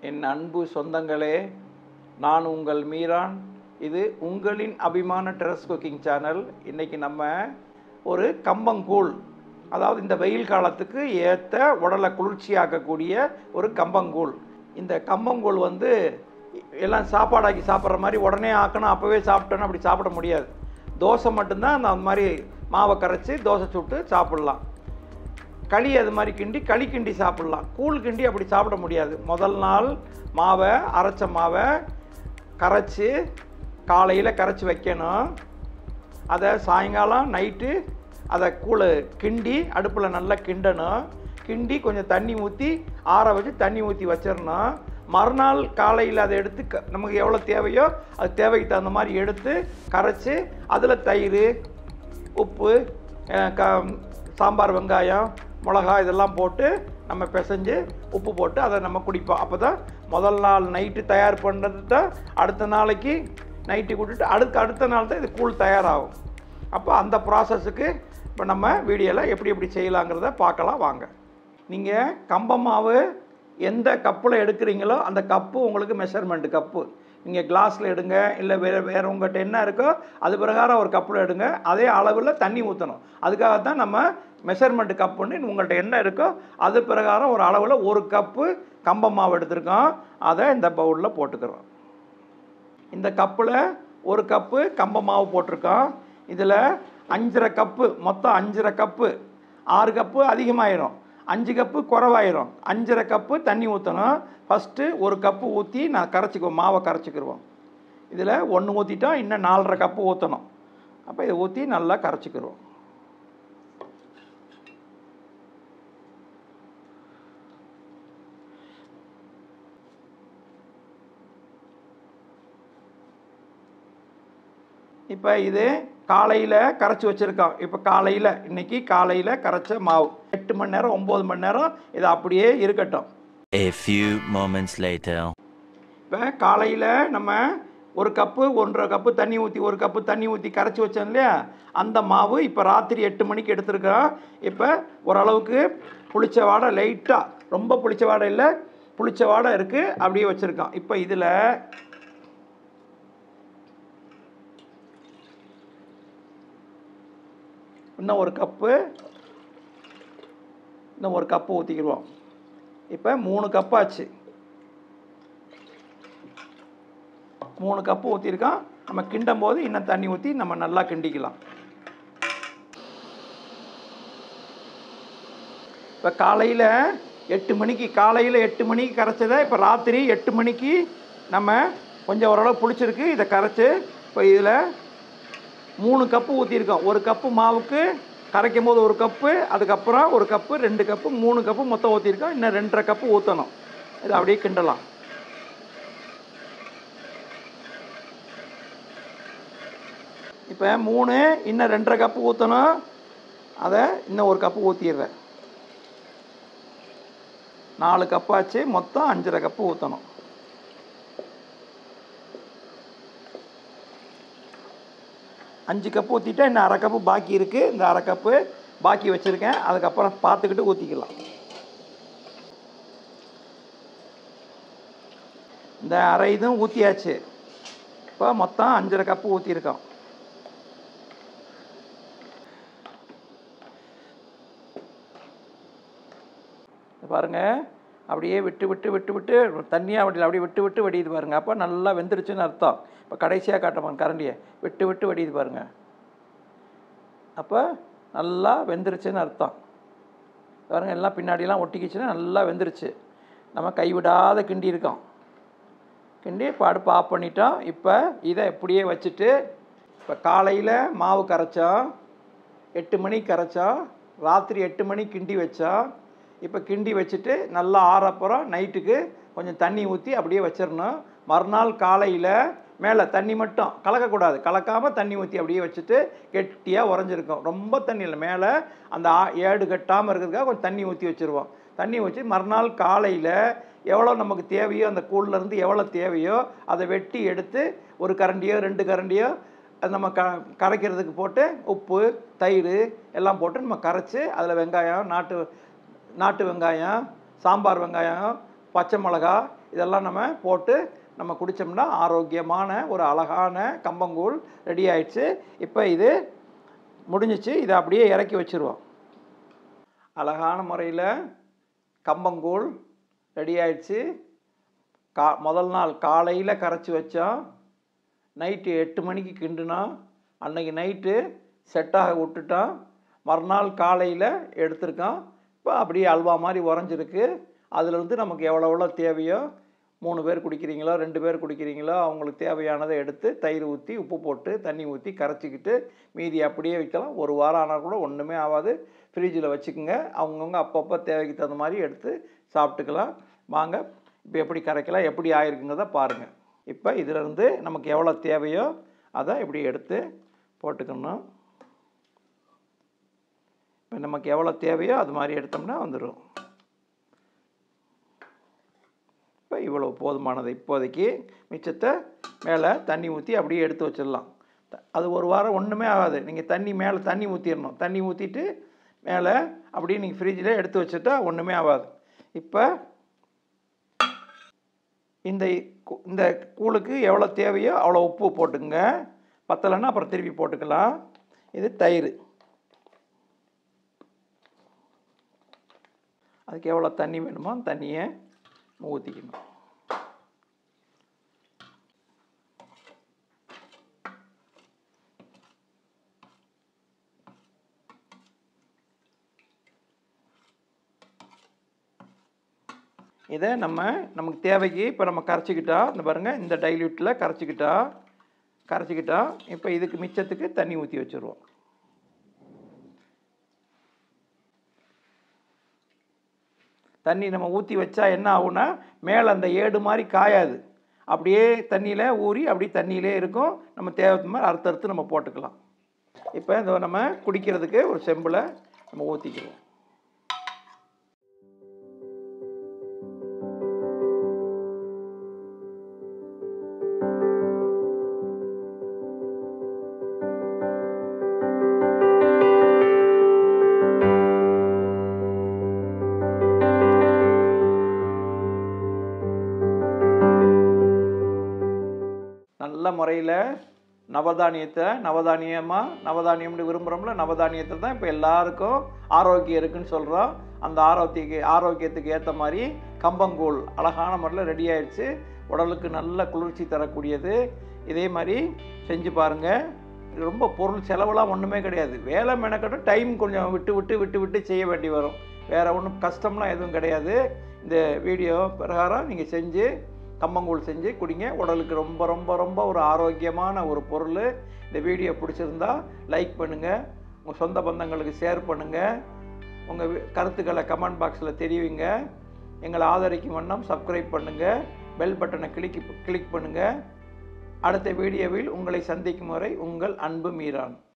என் அன்பு சொந்தங்களே நான் உங்கள் மீரான் இது உங்களின் அபிமான டெரஸ் குக்கிங் சேனல் இன்றைக்கி நம்ம ஒரு கம்பங்கூழ் அதாவது இந்த வெயில் காலத்துக்கு ஏற்ற உடலை குளிர்ச்சியாக்கக்கூடிய ஒரு கம்பங்கூழ் இந்த கம்பங்கூழ் வந்து எல்லாம் சாப்பாடாக்கி சாப்பிட்ற மாதிரி உடனே ஆக்கணும் அப்போவே சாப்பிட்டோன்னா அப்படி சாப்பிட முடியாது தோசை மட்டும்தான் அந்த மாதிரி மாவை கரைச்சி தோசை சுட்டு சாப்பிட்லாம் களி அது மாதிரி கிண்டி களி கிண்டி சாப்பிட்லாம் கூழ் கிண்டி அப்படி சாப்பிட முடியாது முதல் நாள் மாவை அரைச்ச மாவை கரைச்சி காலையில் கரைச்சி வைக்கணும் அதை சாயங்காலம் நைட்டு அதை கூழ் கிண்டி அடுப்பில் நல்லா கிண்டணும் கிண்டி கொஞ்சம் தண்ணி ஊற்றி ஆற வச்சு தண்ணி ஊற்றி வச்சிடணும் மறுநாள் காலையில் அதை எடுத்து க நமக்கு எவ்வளோ தேவையோ அது தேவைக்கு தகுந்த மாதிரி எடுத்து கரைச்சி அதில் தயிர் உப்பு அஹ், க சாம்பார் வெங்காயம் மிளகா இதெல்லாம் போட்டு நம்ம பிசைஞ்சு உப்பு போட்டு அதை நம்ம குடிப்போம் அப்போ தான் முதல் நாள் நைட்டு தயார் பண்ணுறது தான் அடுத்த நாளைக்கு நைட்டு கூட்டிட்டு அடுத்த அடுத்த நாள் தான் இது கூழ் தயாராகும் அப்போ அந்த ப்ராசஸுக்கு இப்போ நம்ம வீடியோவில் எப்படி எப்படி செய்யலாங்கிறத பார்க்கலாம் வாங்க நீங்கள் கம்ப மாவு எந்த கப்பில் எடுக்கிறீங்களோ அந்த கப்பு உங்களுக்கு மெஷர்மெண்ட் கப்பு நீங்கள் கிளாஸில் எடுங்க இல்லை வேறு வேறு உங்கள்கிட்ட என்ன இருக்கோ அது பிரகாரம் ஒரு கப்பில் எடுங்க அதே அளவில் தண்ணி ஊற்றணும் அதுக்காக தான் நம்ம மெஷர்மெண்ட் கப்புன்னு உங்கள்கிட்ட என்ன இருக்கோ அது பிரகாரம் ஒரு அளவில் ஒரு கப்பு கம்ப மாவு எடுத்திருக்கோம் அதை இந்த பவுலில் போட்டுக்கிறோம் இந்த கப்பில் ஒரு கப்பு கம்ப மாவு போட்டிருக்கோம் இதில் அஞ்சரை கப்பு மொத்தம் அஞ்சரை கப்பு ஆறு கப்பு அதிகமாயிரும் அஞ்சு கப்பு குறவாயிரும் அஞ்சரை கப்பு தண்ணி ஊற்றணும் ஃபஸ்ட்டு ஒரு கப்பு ஊற்றி நான் கரைச்சிக்குவோம் மாவை கரைச்சிக்கிருவோம் இதில் ஒன்று ஊற்றிட்டோம் இன்னும் நாலரை கப்பு ஊற்றணும் அப்போ இதை ஊற்றி நல்லா கரைச்சிக்கிருவோம் இப்போ இது காலையில் கரைச்சி வச்சுருக்கோம் இப்போ காலையில் இன்னைக்கு காலையில் கரைச்ச மாவு எட்டு மணி நேரம் ஒம்பது மணி நேரம் இது அப்படியே இருக்கட்டும் A few moments later. இப்போ காலையில் நம்ம ஒரு கப்பு ஒன்றரை கப்பு தண்ணி ஊற்றி ஒரு கப்பு தண்ணி ஊற்றி கரைச்சி வச்சோம் இல்லையா அந்த மாவு இப்போ ராத்திரி எட்டு மணிக்கு எடுத்துருக்கோம் இப்போ ஓரளவுக்கு புளிச்ச வாடை லைட்டாக ரொம்ப புளிச்ச வாடை இல்லை புளிச்ச வாடை இருக்குது அப்படியே வச்சுருக்கோம் இப்போ இதில் இன்னும் ஒரு கப்பு இன்னும் ஒரு கப்பு ஊற்றிக்கிடுவோம் இப்போ மூணு கப்பாச்சு மூணு கப்பு ஊற்றிருக்கோம் நம்ம கிண்டும் போது இன்னும் தண்ணி ஊற்றி நம்ம நல்லா கிண்டிக்கலாம் இப்போ காலையில் எட்டு மணிக்கு காலையில் எட்டு மணிக்கு கரைச்சதை இப்போ ராத்திரி எட்டு மணிக்கு நம்ம கொஞ்சம் ஓரளவு பிடிச்சிருக்கு இதை கரைச்சி இப்போ இதில் மூணு கப்பு ஊற்றிருக்கோம் ஒரு கப்பு மாவுக்கு கரைக்கும் போது ஒரு கப்பு அதுக்கப்புறம் ஒரு கப்பு ரெண்டு கப்பு மூணு கப்பு மொத்தம் ஊற்றிருக்கோம் இன்னும் ரெண்டரை கப்பு ஊற்றணும் இதை அப்படியே கிண்டலாம் இப்போ மூணு இன்னும் ரெண்டரை கப்பு ஊற்றணும் அதை இன்னும் ஒரு கப்பு ஊற்றிடுறேன் நாலு கப்பாச்சு மொத்தம் அஞ்சரை கப்பு ஊற்றணும் அஞ்சு கப்பு ஊற்றிட்டா இன்னும் அரை கப்பு பாக்கி இருக்குது இந்த அரை கப்பு பாக்கி வச்சுருக்கேன் அதுக்கப்புறம் பார்த்துக்கிட்டு ஊற்றிக்கலாம் இந்த அரை இதுவும் ஊற்றியாச்சு இப்போ மொத்தம் அஞ்சரை கப்பு ஊற்றிருக்கோம் இது பாருங்க அப்படியே விட்டு விட்டு விட்டு விட்டு தண்ணியாக வடியில் அப்படியே விட்டு விட்டு வடியுது பாருங்க அப்போ நல்லா வெந்துருச்சுன்னு அர்த்தம் இப்போ கடைசியாக காட்டுறோம் கரண்டியை விட்டு விட்டு வடியுது பாருங்க அப்போ நல்லா வெந்துருச்சுன்னு அர்த்தம் பாருங்க எல்லாம் பின்னாடிலாம் ஒட்டிக்கிச்சுன்னா நல்லா வெந்துருச்சு நம்ம கைவிடாத கிண்டி இருக்கோம் கிண்டி இப்போ அடுப்பு ஆஃப் பண்ணிட்டோம் இப்போ இதை இப்படியே வச்சுட்டு இப்போ காலையில் மாவு கரைச்சோம் எட்டு மணிக்கு கரைச்சோம் ராத்திரி எட்டு மணிக்கு கிண்டி வச்சோம் இப்போ கிண்டி வச்சுட்டு நல்லா ஆறப்புறம் நைட்டுக்கு கொஞ்சம் தண்ணி ஊற்றி அப்படியே வச்சிடணும் மறுநாள் காலையில் மேலே தண்ணி மட்டும் கலக்கக்கூடாது கலக்காமல் தண்ணி ஊற்றி அப்படியே வச்சுட்டு கெட்டியாக உறைஞ்சிருக்கும் ரொம்ப தண்ணி இல்லை மேலே அந்த ஆ- ஏடு கட்டாமல் இருக்கிறதுக்காக கொஞ்சம் தண்ணி ஊற்றி வச்சுருவோம் தண்ணி ஊற்றி மறுநாள் காலையில் எவ்வளோ நமக்கு தேவையோ அந்த கூழ்லேருந்து எவ்வளோ தேவையோ அதை வெட்டி எடுத்து ஒரு கரண்டியோ ரெண்டு கரண்டியோ அது நம்ம க கரைக்கிறதுக்கு போட்டு உப்பு தயிர் எல்லாம் போட்டு நம்ம கரைச்சி அதில் வெங்காயம் நாட்டு நாட்டு வெங்காயம் சாம்பார் வெங்காயம் பச்சை மிளகா இதெல்லாம் நம்ம போட்டு நம்ம குடித்தோம்னா ஆரோக்கியமான ஒரு அழகான கம்பங்கூழ் ரெடி ஆயிடுச்சு இப்போ இது முடிஞ்சிச்சு இதை அப்படியே இறக்கி வச்சுருவோம் அழகான முறையில் கம்பங்கூழ் ரெடி ஆயிடுச்சு கா முதல் நாள் காலையில் கரைச்சி வச்சோம் நைட்டு எட்டு மணிக்கு கிண்டுனா அன்னைக்கு நைட்டு செட்டாக விட்டுட்டோம் மறுநாள் காலையில் எடுத்திருக்கோம் இப்போ அப்படியே அல்வா மாதிரி உறைஞ்சிருக்கு அதில் இருந்து நமக்கு எவ்வளோ எவ்வளோ தேவையோ மூணு பேர் குடிக்கிறீங்களோ ரெண்டு பேர் குடிக்கிறீங்களோ அவங்களுக்கு தேவையானதை எடுத்து தயிர் ஊற்றி உப்பு போட்டு தண்ணி ஊற்றி கரைச்சிக்கிட்டு மீதி அப்படியே வைக்கலாம் ஒரு வாரம் ஆனால் கூட ஒன்றுமே ஆகாது ஃப்ரிட்ஜில் வச்சுக்கோங்க அவங்கவுங்க அப்பப்போ தேவைக்கு தகுந்த மாதிரி எடுத்து சாப்பிட்டுக்கலாம் வாங்க இப்போ எப்படி கரைக்கலாம் எப்படி ஆயிருக்குங்கிறத பாருங்கள் இப்போ இதிலிருந்து நமக்கு எவ்வளோ தேவையோ அதை இப்படி எடுத்து போட்டுக்கணும் இப்போ நமக்கு எவ்வளோ தேவையோ அது மாதிரி எடுத்தோம்னா வந்துடும் இப்போ இவ்வளோ போதுமானது இப்போதைக்கு மிச்சத்தை மேலே தண்ணி ஊற்றி அப்படியே எடுத்து வச்சிடலாம் த- அது ஒரு வாரம் ஒன்றுமே ஆகாது நீங்கள் தண்ணி மேலே தண்ணி ஊற்றிடணும் தண்ணி ஊற்றிட்டு மேலே அப்படியே நீங்கள் ஃப்ரிட்ஜில் எடுத்து வச்சுட்டா ஒன்றுமே ஆகாது இப்போ இந்த கு- இந்த கூழுக்கு எவ்வளோ தேவையோ அவ்வளோ உப்பு போட்டுங்க பத்தலைன்னா அப்புறம் திருப்பி போட்டுக்கலாம் இது தயிர் அதுக்கு எவ்வளோ தண்ணி வேணுமோ அந்த தண்ணியை ஊற்றிக்கணும் இதை நம்ம நமக்கு தேவைக்கு இப்போ நம்ம கரைச்சிக்கிட்டா இந்த பாருங்கள் இந்த டைல்யூட்டில் கரைச்சிக்கிட்டா கரைச்சிக்கிட்டா இப்போ இதுக்கு மிச்சத்துக்கு தண்ணி ஊற்றி வச்சுருவோம் தண்ணி நம்ம ஊற்றி வச்சா என்ன ஆகும்னா மேலே அந்த ஏடு மாதிரி காயாது அப்படியே தண்ணியில் ஊறி அப்படியே தண்ணியிலே இருக்கும் நம்ம தேவை மாதிரி அறுத்து அறுத்து நம்ம போட்டுக்கலாம் இப்போ இந்த நம்ம குடிக்கிறதுக்கு ஒரு செம்பில் நம்ம ஊற்றிக்கிறோம் நல்ல முறையில் நவதானியத்தை நவதானியமாக நவதானியம்னு விரும்புகிறோம்ல நவதானியத்தில் தான் இப்போ எல்லாருக்கும் ஆரோக்கியம் இருக்குன்னு சொல்கிறோம் அந்த ஆரோக்கியக்கு ஆரோக்கியத்துக்கு ஏற்ற மாதிரி கம்பங்கூழ் அழகான முறையில் ரெடி ஆயிடுச்சு உடலுக்கு நல்ல குளிர்ச்சி தரக்கூடியது இதே மாதிரி செஞ்சு பாருங்கள் இது ரொம்ப பொருள் செலவெல்லாம் ஒன்றுமே கிடையாது வேலை மெனக்கட்டு டைம் கொஞ்சம் விட்டு விட்டு விட்டு விட்டு செய்ய வேண்டி வரும் வேறு ஒன்றும் கஷ்டம்லாம் எதுவும் கிடையாது இந்த வீடியோ பிரகாரம் நீங்கள் செஞ்சு கம்பங்கூழ் செஞ்சு குடிங்க உடலுக்கு ரொம்ப ரொம்ப ரொம்ப ஒரு ஆரோக்கியமான ஒரு பொருள் இந்த வீடியோ பிடிச்சிருந்தா லைக் பண்ணுங்கள் உங்கள் சொந்த பந்தங்களுக்கு ஷேர் பண்ணுங்கள் உங்கள் கருத்துக்களை கமெண்ட் பாக்ஸில் தெரிவிங்க எங்களை ஆதரிக்கும் வண்ணம் சப்ஸ்கிரைப் பண்ணுங்கள் பெல் பட்டனை கிளிக் கிளிக் பண்ணுங்கள் அடுத்த வீடியோவில் உங்களை சந்திக்கும் வரை உங்கள் அன்பு மீரான்